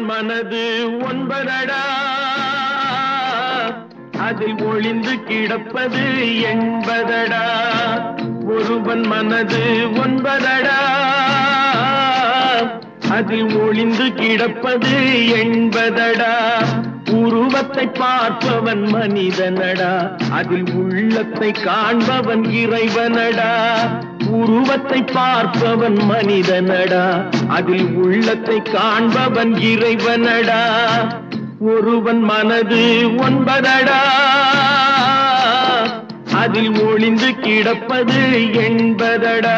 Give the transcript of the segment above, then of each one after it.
மனது ஒன்பதடா அதில் ஒளிந்து கிடப்பது எண்பதடா ஒருவன் மனது ஒன்பதடா அதில் ஒளிந்து கிடப்பது எண்பதடா உருவத்தை பார்ப்பவன் மனிதனடா அதில் உள்ளத்தை காண்பவன் இறைவனடா உருவத்தை பார்ப்பவன் மனிதனடா அதில் உள்ளத்தை காண்பவன் இறைவனடா ஒருவன் மனது ஒன்பதடா அதில் ஒளிந்து கிடப்பது எண்பதடா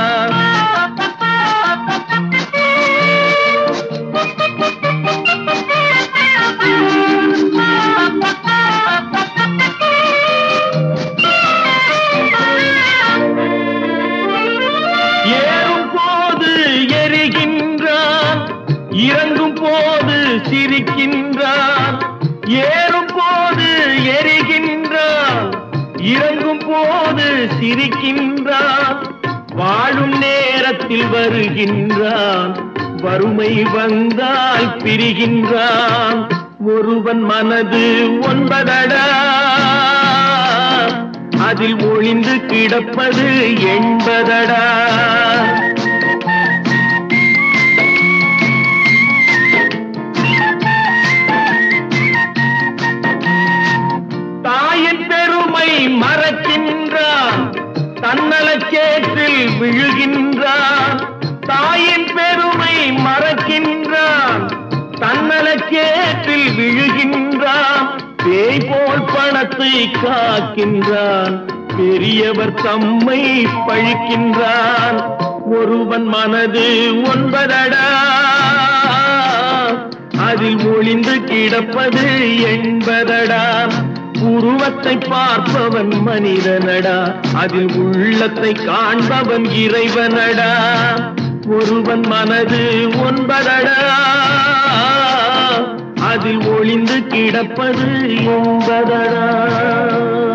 ஏறும் போது எரிகின்றான் இறங்கும் போது சிரிக்கின்றான் ஏறும் போது எரிகின்றான் இறங்கும் போது சிரிக்கின்றான் வாழும் நேரத்தில் வருகின்றான் வறுமை வந்தால் பிரிகின்றான் ஒருவன் மனது ஒன்பதடா அதில் ஒளிந்து கிடப்பது எண்பதடா தாயின் பெருமை மறக்கின்றான் தன்னலச்சேற்றில் விழுகின்றான் தாயின் பெருமை மறக்கின்றான் தன்னலச்சேற்றில் விழுகின்றான் பேய் போல் பணத்தை காக்கின்றான் பெரியவர் தம்மை பழிக்கின்றான் ஒருவன் மனது ஒன்பதடா அதில் ஒளிந்து கிடப்பது எண்பதடா உருவத்தை பார்ப்பவன் மனிதனடா அதில் உள்ளத்தை காண்பவன் இறைவனடா ஒருவன் மனது ஒன்பதடா அதில் ஒளிந்து கிடப்பது என்பதடா